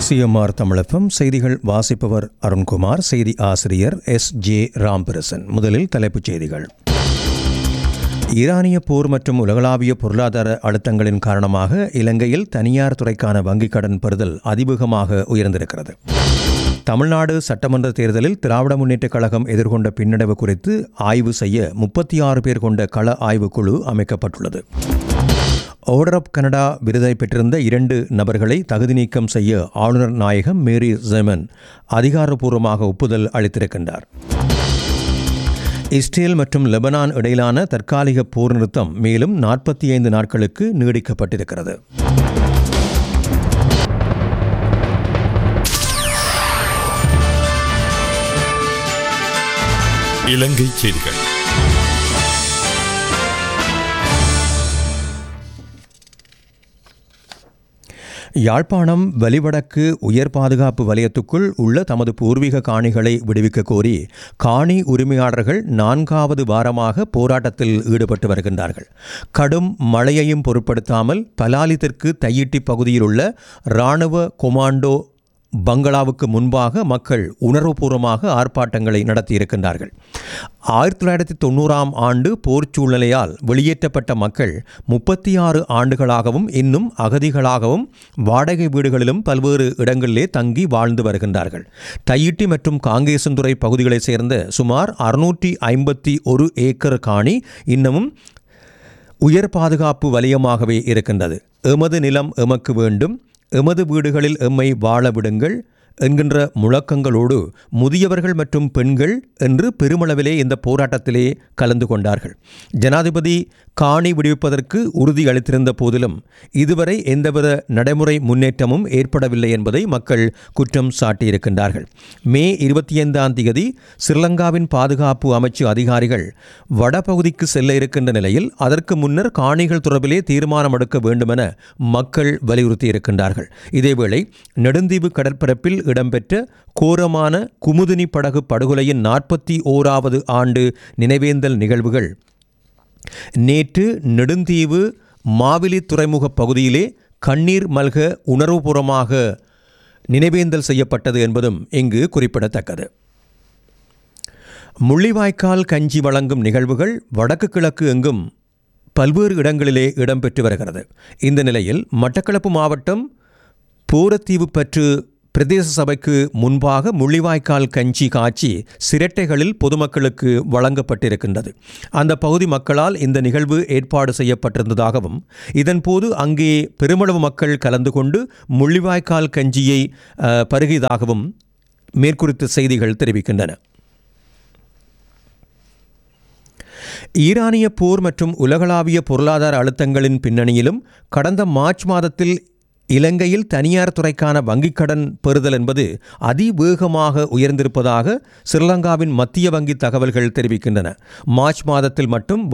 CMR தமிழகம் செய்திகள் வாசிப்பவர் அருண்குமார் செய்தி ஆசிரியர் எஸ் ஜே ராம்பிரசன் முதலில் தலைப்புச் செய்திகள் ஈரானிய போர் மற்றும் உலகளாவிய பொருளாதார அழுத்தங்களின் காரணமாக இலங்கையில் தனியார் துறைக்கான வங்கிக் கடன் பெறுதல் அதிவேகமாக உயர்ந்திருக்கிறது தமிழ்நாடு சட்டமன்ற தேர்தலில் திராவிட முன்னேற்றக் கழகம் எதிர்கொண்ட பின்னடைவு குறித்து ஆய்வு செய்ய முப்பத்தி ஆறு பேர் கொண்ட கள ஆய்வுக்குழு அமைக்கப்பட்டுள்ளது ஆர்டர் ஆப் கனடா விருதை பெற்றிருந்த இரண்டு நபர்களை தகுதி நீக்கம் செய்ய ஆளுநர் நாயகம் மேரி ஜெமன் அதிகாரப்பூர்வமாக ஒப்புதல் அளித்திருக்கின்றார் இஸ்ரேல் மற்றும் லெபனான் இடையிலான தற்காலிக போர் நிறுத்தம் மேலும் நாற்பத்தி ஐந்து நாட்களுக்கு நீடிக்கப்பட்டிருக்கிறது இலங்கை செய்திகள் யாழ்ப்பாணம் வலிவடக்கு உயர் பாதுகாப்பு வலயத்துக்குள் உள்ள தமது பூர்வீக காணிகளை விடுவிக்க கோரி காணி உரிமையாளர்கள் நான்காவது வாரமாக போராட்டத்தில் ஈடுபட்டு வருகின்றார்கள் கடும் மழையையும் பொருட்படுத்தாமல் பலாலித்திற்கு தையிட்டி பகுதியில் உள்ள இராணுவ கொமாண்டோ பங்களாவுக்கு முன்பாக மக்கள் உணர்வுபூர்வமாக ஆர்ப்பாட்டங்களை நடத்தியிருக்கின்றார்கள் ஆயிரத்தி தொள்ளாயிரத்தி தொண்ணூறாம் ஆண்டு போர் சூழ்நிலையால் வெளியேற்றப்பட்ட மக்கள் முப்பத்தி ஆறு ஆண்டுகளாகவும் இன்னும் அகதிகளாகவும் வாடகை வீடுகளிலும் பல்வேறு இடங்களிலே தங்கி வாழ்ந்து வருகின்றார்கள் தையிட்டி மற்றும் காங்கேசன்துறை பகுதிகளைச் சேர்ந்த சுமார் அறுநூற்றி ஐம்பத்தி ஒரு ஏக்கர் காணி இன்னமும் உயர் பாதுகாப்பு வலயமாகவே இருக்கின்றது எமது நிலம் எமக்கு வேண்டும் எமது வீடுகளில் எம்மை வாழ விடுங்கள் என்கின்ற முழக்கங்களோடு முதியவர்கள் மற்றும் பெண்கள் என்று பெருமளவிலே இந்த போராட்டத்திலே கலந்து கொண்டார்கள் ஜனாதிபதி காணி விடுவிப்பதற்கு உறுதி அளித்திருந்த போதிலும் இதுவரை எந்தவித நடைமுறை முன்னேற்றமும் ஏற்படவில்லை என்பதை மக்கள் குற்றம் சாட்டியிருக்கின்றார்கள் மே இருபத்தி ஐந்தாம் தேதி ஸ்ரீலங்காவின் பாதுகாப்பு அமைச்சு அதிகாரிகள் வடபகுதிக்கு செல்ல இருக்கின்ற நிலையில் அதற்கு முன்னர் காணிகள் தொடர்பிலே தீர்மானம் எடுக்க வேண்டுமென மக்கள் வலியுறுத்தியிருக்கின்றார்கள் இதேவேளை நெடுந்தீவு கடற்பரப்பில் இடம்பெற்ற கோரமான குமுதினி படகு படுகொலையின் நாற்பத்தி ஓராவது ஆண்டு நினைவேந்தல் நிகழ்வுகள் நேற்று நெடுந்தீவு மாவிலி துறைமுக பகுதியிலே கண்ணீர் மல்க உணர்வுபூர்வமாக நினைவேந்தல் செய்யப்பட்டது என்பதும் இங்கு குறிப்பிடத்தக்கது முள்ளிவாய்க்கால் கஞ்சி வழங்கும் நிகழ்வுகள் வடக்கு கிழக்கு எங்கும் பல்வேறு இடங்களிலே இடம்பெற்று வருகிறது இந்த நிலையில் மட்டக்களப்பு மாவட்டம் பூரத்தீவு பற்று பிரதேச சபைக்கு முன்பாக முள்ளிவாய்க்கால் கஞ்சி காட்சி சிரட்டைகளில் பொதுமக்களுக்கு வழங்கப்பட்டிருக்கின்றது அந்த பகுதி மக்களால் இந்த நிகழ்வு ஏற்பாடு செய்யப்பட்டிருந்ததாகவும் இதன்போது அங்கே பெருமளவு மக்கள் கலந்து கொண்டு முள்ளிவாய்க்கால் கஞ்சியை அஹ், பருகியதாகவும் மேற்குறித்த செய்திகள் தெரிவிக்கின்றன ஈரானிய போர் மற்றும் உலகளாவிய பொருளாதார அழுத்தங்களின் பின்னணியிலும் கடந்த மார்ச் மாதத்தில் இலங்கையில் தனியார் துறைக்கான வங்கிக் கடன் பெறுதல் என்பது அதிவேகமாக உயர்ந்திருப்பதாக ஸ்ரீலங்காவின் மத்திய வங்கி தகவல்கள் தெரிவிக்கின்றன மார்ச் மாதத்தில் மட்டும்